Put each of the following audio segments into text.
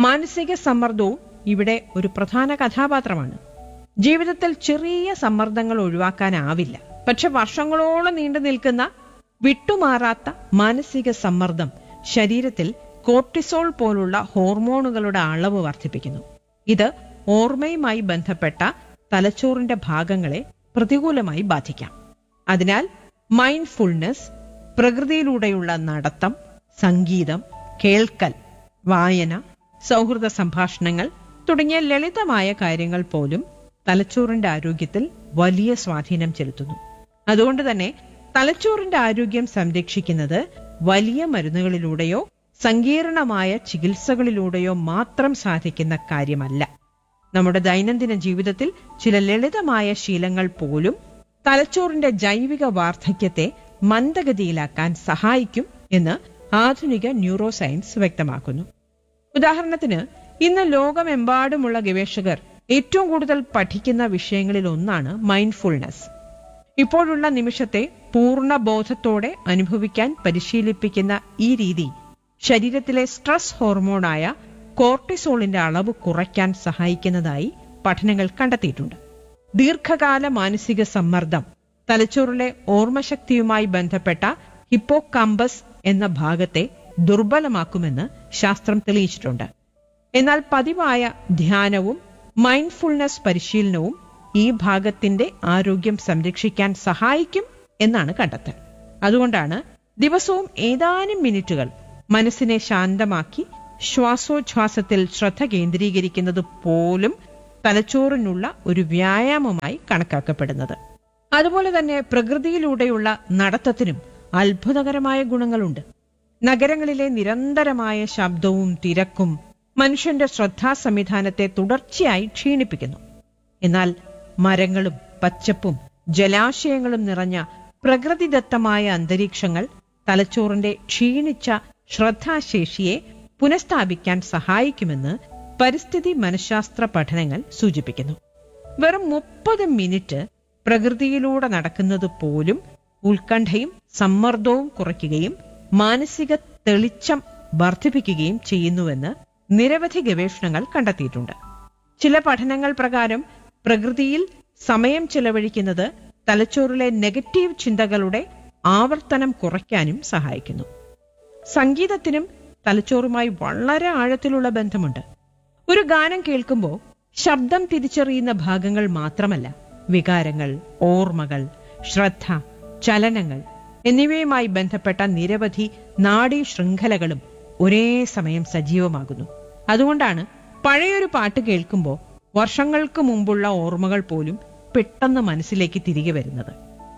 മാനസിക സമ്മർദ്ദവും ഇവിടെ ഒരു പ്രധാന കഥാപാത്രമാണ് ജീവിതത്തിൽ ചെറിയ സമ്മർദ്ദങ്ങൾ ഒഴിവാക്കാനാവില്ല പക്ഷെ വർഷങ്ങളോളം നീണ്ടു നിൽക്കുന്ന വിട്ടുമാറാത്ത മാനസിക സമ്മർദ്ദം ശരീരത്തിൽ കോർട്ടിസോൾ പോലുള്ള ഹോർമോണുകളുടെ അളവ് വർദ്ധിപ്പിക്കുന്നു ഇത് ഓർമ്മയുമായി ബന്ധപ്പെട്ട തലച്ചോറിന്റെ ഭാഗങ്ങളെ പ്രതികൂലമായി ബാധിക്കാം അതിനാൽ മൈൻഡ്ഫുൾനെസ് പ്രകൃതിയിലൂടെയുള്ള നടത്തം സംഗീതം കേൾക്കൽ വായന സൗഹൃദ സംഭാഷണങ്ങൾ തുടങ്ങിയ ലളിതമായ കാര്യങ്ങൾ പോലും തലച്ചോറിന്റെ ആരോഗ്യത്തിൽ വലിയ സ്വാധീനം ചെലുത്തുന്നു അതുകൊണ്ട് തന്നെ തലച്ചോറിന്റെ ആരോഗ്യം സംരക്ഷിക്കുന്നത് വലിയ മരുന്നുകളിലൂടെയോ സങ്കീർണമായ ചികിത്സകളിലൂടെയോ മാത്രം സാധിക്കുന്ന കാര്യമല്ല നമ്മുടെ ദൈനംദിന ജീവിതത്തിൽ ചില ലളിതമായ ശീലങ്ങൾ പോലും തലച്ചോറിന്റെ ജൈവിക വാർദ്ധക്യത്തെ മന്ദഗതിയിലാക്കാൻ സഹായിക്കും എന്ന് ആധുനിക ന്യൂറോ സയൻസ് വ്യക്തമാക്കുന്നു ഉദാഹരണത്തിന് ഇന്ന് ലോകമെമ്പാടുമുള്ള ഗവേഷകർ ഏറ്റവും കൂടുതൽ പഠിക്കുന്ന വിഷയങ്ങളിൽ ഒന്നാണ് മൈൻഡ്ഫുൾനെസ് ഇപ്പോഴുള്ള നിമിഷത്തെ പൂർണ്ണ ബോധത്തോടെ അനുഭവിക്കാൻ പരിശീലിപ്പിക്കുന്ന ഈ രീതി ശരീരത്തിലെ സ്ട്രെസ് ഹോർമോണായ കോർട്ടിസോളിന്റെ അളവ് കുറയ്ക്കാൻ സഹായിക്കുന്നതായി പഠനങ്ങൾ കണ്ടെത്തിയിട്ടുണ്ട് ദീർഘകാല മാനസിക സമ്മർദ്ദം തലച്ചോറിലെ ഓർമ്മശക്തിയുമായി ബന്ധപ്പെട്ട ഹിപ്പോകാമ്പസ് എന്ന ഭാഗത്തെ ദുർബലമാക്കുമെന്ന് ശാസ്ത്രം തെളിയിച്ചിട്ടുണ്ട് എന്നാൽ പതിവായ ധ്യാനവും മൈൻഡ്ഫുൾനെസ് പരിശീലനവും ഈ ഭാഗത്തിന്റെ ആരോഗ്യം സംരക്ഷിക്കാൻ സഹായിക്കും എന്നാണ് കണ്ടെത്തൽ അതുകൊണ്ടാണ് ദിവസവും ഏതാനും മിനിറ്റുകൾ മനസ്സിനെ ശാന്തമാക്കി ശ്വാസോച്ഛ്വാസത്തിൽ ശ്രദ്ധ കേന്ദ്രീകരിക്കുന്നത് പോലും തലച്ചോറിനുള്ള ഒരു വ്യായാമമായി കണക്കാക്കപ്പെടുന്നത് അതുപോലെ തന്നെ പ്രകൃതിയിലൂടെയുള്ള നടത്തത്തിനും അത്ഭുതകരമായ ഗുണങ്ങളുണ്ട് നഗരങ്ങളിലെ നിരന്തരമായ ശബ്ദവും തിരക്കും മനുഷ്യന്റെ ശ്രദ്ധാ സംവിധാനത്തെ തുടർച്ചയായി ക്ഷീണിപ്പിക്കുന്നു എന്നാൽ മരങ്ങളും പച്ചപ്പും ജലാശയങ്ങളും നിറഞ്ഞ പ്രകൃതിദത്തമായ അന്തരീക്ഷങ്ങൾ തലച്ചോറിന്റെ ക്ഷീണിച്ച ശ്രദ്ധാശേഷിയെ പുനഃസ്ഥാപിക്കാൻ സഹായിക്കുമെന്ന് പരിസ്ഥിതി മനഃശാസ്ത്ര പഠനങ്ങൾ സൂചിപ്പിക്കുന്നു വെറും മുപ്പത് മിനിറ്റ് പ്രകൃതിയിലൂടെ നടക്കുന്നത് പോലും ഉത്കണ്ഠയും സമ്മർദ്ദവും കുറയ്ക്കുകയും മാനസിക തെളിച്ചം വർദ്ധിപ്പിക്കുകയും ചെയ്യുന്നുവെന്ന് നിരവധി ഗവേഷണങ്ങൾ കണ്ടെത്തിയിട്ടുണ്ട് ചില പഠനങ്ങൾ പ്രകാരം പ്രകൃതിയിൽ സമയം ചെലവഴിക്കുന്നത് തലച്ചോറിലെ നെഗറ്റീവ് ചിന്തകളുടെ ആവർത്തനം കുറയ്ക്കാനും സഹായിക്കുന്നു സംഗീതത്തിനും തലച്ചോറുമായി വളരെ ആഴത്തിലുള്ള ബന്ധമുണ്ട് ഒരു ഗാനം കേൾക്കുമ്പോൾ ശബ്ദം തിരിച്ചറിയുന്ന ഭാഗങ്ങൾ മാത്രമല്ല വികാരങ്ങൾ ഓർമ്മകൾ ശ്രദ്ധ ചലനങ്ങൾ എന്നിവയുമായി ബന്ധപ്പെട്ട നിരവധി നാഡീ ശൃംഖലകളും ഒരേ സമയം സജീവമാകുന്നു അതുകൊണ്ടാണ് പഴയൊരു പാട്ട് കേൾക്കുമ്പോൾ വർഷങ്ങൾക്ക് മുമ്പുള്ള ഓർമ്മകൾ പോലും പെട്ടെന്ന് മനസ്സിലേക്ക് തിരികെ വരുന്നത്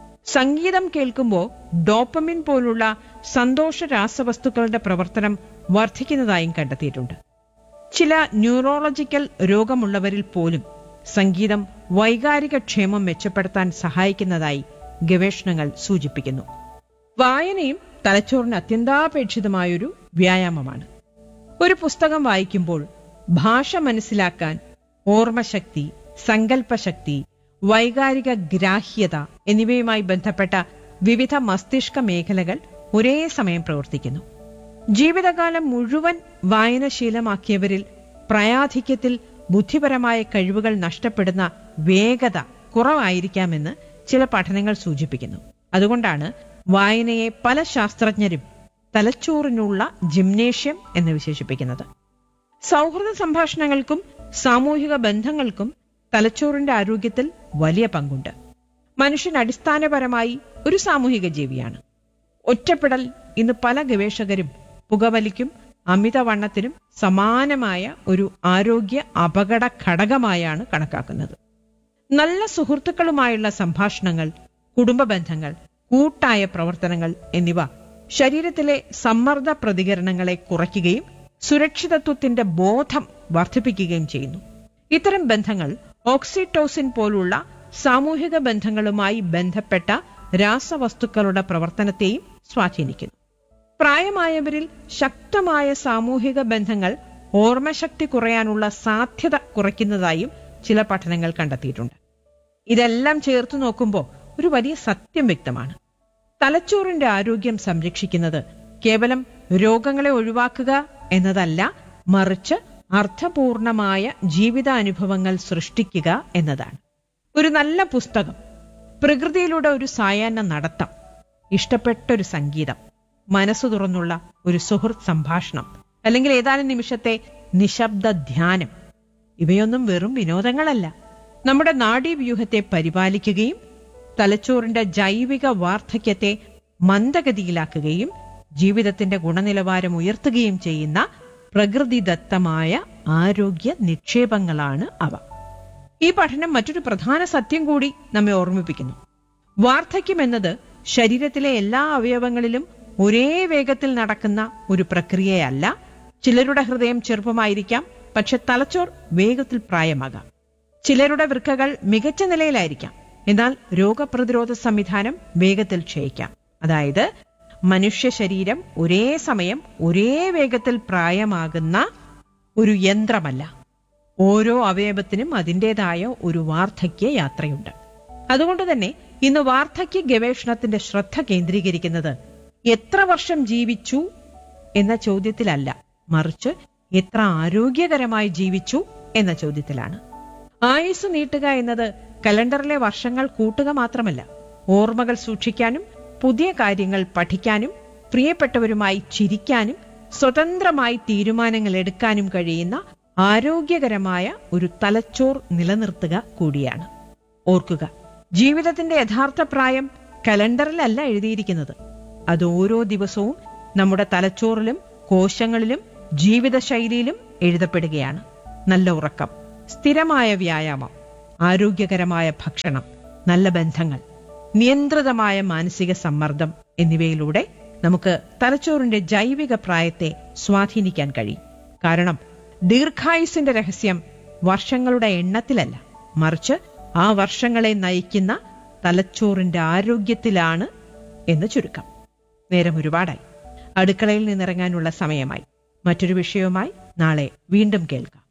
സംഗീതം കേൾക്കുമ്പോൾ ഡോപ്പമിൻ പോലുള്ള സന്തോഷ രാസവസ്തുക്കളുടെ പ്രവർത്തനം വർദ്ധിക്കുന്നതായും കണ്ടെത്തിയിട്ടുണ്ട് ചില ന്യൂറോളജിക്കൽ രോഗമുള്ളവരിൽ പോലും സംഗീതം വൈകാരിക ക്ഷേമം മെച്ചപ്പെടുത്താൻ സഹായിക്കുന്നതായി ഗവേഷണങ്ങൾ സൂചിപ്പിക്കുന്നു വായനയും തലച്ചോറിന് അത്യന്താപേക്ഷിതമായൊരു വ്യായാമമാണ് ഒരു പുസ്തകം വായിക്കുമ്പോൾ ഭാഷ മനസ്സിലാക്കാൻ ഓർമ്മശക്തി സങ്കല്പശക്തി വൈകാരിക ഗ്രാഹ്യത എന്നിവയുമായി ബന്ധപ്പെട്ട വിവിധ മസ്തിഷ്ക മേഖലകൾ ഒരേ സമയം പ്രവർത്തിക്കുന്നു ജീവിതകാലം മുഴുവൻ വായനശീലമാക്കിയവരിൽ പ്രായാധിക്യത്തിൽ ബുദ്ധിപരമായ കഴിവുകൾ നഷ്ടപ്പെടുന്ന വേഗത കുറവായിരിക്കാമെന്ന് ചില പഠനങ്ങൾ സൂചിപ്പിക്കുന്നു അതുകൊണ്ടാണ് വായനയെ പല ശാസ്ത്രജ്ഞരും തലച്ചോറിനുള്ള ജിംനേഷ്യം എന്ന് വിശേഷിപ്പിക്കുന്നത് സൗഹൃദ സംഭാഷണങ്ങൾക്കും സാമൂഹിക ബന്ധങ്ങൾക്കും തലച്ചോറിന്റെ ആരോഗ്യത്തിൽ വലിയ പങ്കുണ്ട് മനുഷ്യൻ അടിസ്ഥാനപരമായി ഒരു സാമൂഹിക ജീവിയാണ് ഒറ്റപ്പെടൽ ഇന്ന് പല ഗവേഷകരും പുകവലിക്കും അമിതവണ്ണത്തിനും സമാനമായ ഒരു ആരോഗ്യ അപകട ഘടകമായാണ് കണക്കാക്കുന്നത് നല്ല സുഹൃത്തുക്കളുമായുള്ള സംഭാഷണങ്ങൾ കുടുംബ ബന്ധങ്ങൾ കൂട്ടായ പ്രവർത്തനങ്ങൾ എന്നിവ ശരീരത്തിലെ സമ്മർദ്ദ പ്രതികരണങ്ങളെ കുറയ്ക്കുകയും സുരക്ഷിതത്വത്തിന്റെ ബോധം വർദ്ധിപ്പിക്കുകയും ചെയ്യുന്നു ഇത്തരം ബന്ധങ്ങൾ ഓക്സിറ്റോസിൻ പോലുള്ള സാമൂഹിക ബന്ധങ്ങളുമായി ബന്ധപ്പെട്ട രാസവസ്തുക്കളുടെ പ്രവർത്തനത്തെയും സ്വാധീനിക്കുന്നു പ്രായമായവരിൽ ശക്തമായ സാമൂഹിക ബന്ധങ്ങൾ ഓർമ്മശക്തി കുറയാനുള്ള സാധ്യത കുറയ്ക്കുന്നതായും ചില പഠനങ്ങൾ കണ്ടെത്തിയിട്ടുണ്ട് ഇതെല്ലാം ചേർത്ത് നോക്കുമ്പോൾ ഒരു വലിയ സത്യം വ്യക്തമാണ് തലച്ചോറിന്റെ ആരോഗ്യം സംരക്ഷിക്കുന്നത് കേവലം രോഗങ്ങളെ ഒഴിവാക്കുക എന്നതല്ല മറിച്ച് അർത്ഥപൂർണമായ ജീവിതാനുഭവങ്ങൾ സൃഷ്ടിക്കുക എന്നതാണ് ഒരു നല്ല പുസ്തകം പ്രകൃതിയിലൂടെ ഒരു സായാഹ്ന നടത്തം ഇഷ്ടപ്പെട്ട ഒരു സംഗീതം മനസ്സു തുറന്നുള്ള ഒരു സുഹൃത്ത് സംഭാഷണം അല്ലെങ്കിൽ ഏതാനും നിമിഷത്തെ നിശബ്ദ ധ്യാനം ഇവയൊന്നും വെറും വിനോദങ്ങളല്ല നമ്മുടെ നാഡീവ്യൂഹത്തെ പരിപാലിക്കുകയും തലച്ചോറിന്റെ ജൈവിക വാർദ്ധക്യത്തെ മന്ദഗതിയിലാക്കുകയും ജീവിതത്തിന്റെ ഗുണനിലവാരം ഉയർത്തുകയും ചെയ്യുന്ന പ്രകൃതിദത്തമായ ആരോഗ്യ നിക്ഷേപങ്ങളാണ് അവ ഈ പഠനം മറ്റൊരു പ്രധാന സത്യം കൂടി നമ്മെ ഓർമ്മിപ്പിക്കുന്നു വാർദ്ധക്യം എന്നത് ശരീരത്തിലെ എല്ലാ അവയവങ്ങളിലും ഒരേ വേഗത്തിൽ നടക്കുന്ന ഒരു പ്രക്രിയയല്ല ചിലരുടെ ഹൃദയം ചെറുപ്പമായിരിക്കാം പക്ഷെ തലച്ചോർ വേഗത്തിൽ പ്രായമാകാം ചിലരുടെ വൃക്കകൾ മികച്ച നിലയിലായിരിക്കാം എന്നാൽ രോഗപ്രതിരോധ സംവിധാനം വേഗത്തിൽ ക്ഷയിക്കാം അതായത് മനുഷ്യ ശരീരം ഒരേ സമയം ഒരേ വേഗത്തിൽ പ്രായമാകുന്ന ഒരു യന്ത്രമല്ല ഓരോ അവയവത്തിനും അതിൻ്റെതായ ഒരു വാർദ്ധക്യ യാത്രയുണ്ട് അതുകൊണ്ട് തന്നെ ഇന്ന് വാർദ്ധക്യ ഗവേഷണത്തിന്റെ ശ്രദ്ധ കേന്ദ്രീകരിക്കുന്നത് എത്ര വർഷം ജീവിച്ചു എന്ന ചോദ്യത്തിലല്ല മറിച്ച് എത്ര ആരോഗ്യകരമായി ജീവിച്ചു എന്ന ചോദ്യത്തിലാണ് ആയുസ് നീട്ടുക എന്നത് കലണ്ടറിലെ വർഷങ്ങൾ കൂട്ടുക മാത്രമല്ല ഓർമ്മകൾ സൂക്ഷിക്കാനും പുതിയ കാര്യങ്ങൾ പഠിക്കാനും പ്രിയപ്പെട്ടവരുമായി ചിരിക്കാനും സ്വതന്ത്രമായി തീരുമാനങ്ങൾ എടുക്കാനും കഴിയുന്ന ആരോഗ്യകരമായ ഒരു തലച്ചോർ നിലനിർത്തുക കൂടിയാണ് ഓർക്കുക ജീവിതത്തിന്റെ യഥാർത്ഥ പ്രായം കലണ്ടറിലല്ല എഴുതിയിരിക്കുന്നത് അത് ഓരോ ദിവസവും നമ്മുടെ തലച്ചോറിലും കോശങ്ങളിലും ജീവിതശൈലിയിലും എഴുതപ്പെടുകയാണ് നല്ല ഉറക്കം സ്ഥിരമായ വ്യായാമം ആരോഗ്യകരമായ ഭക്ഷണം നല്ല ബന്ധങ്ങൾ നിയന്ത്രിതമായ മാനസിക സമ്മർദ്ദം എന്നിവയിലൂടെ നമുക്ക് തലച്ചോറിന്റെ ജൈവിക പ്രായത്തെ സ്വാധീനിക്കാൻ കഴിയും കാരണം ദീർഘായുസിന്റെ രഹസ്യം വർഷങ്ങളുടെ എണ്ണത്തിലല്ല മറിച്ച് ആ വർഷങ്ങളെ നയിക്കുന്ന തലച്ചോറിന്റെ ആരോഗ്യത്തിലാണ് എന്ന് ചുരുക്കം നേരം ഒരുപാടായി അടുക്കളയിൽ നിന്നിറങ്ങാനുള്ള സമയമായി മറ്റൊരു വിഷയവുമായി നാളെ വീണ്ടും കേൾക്കാം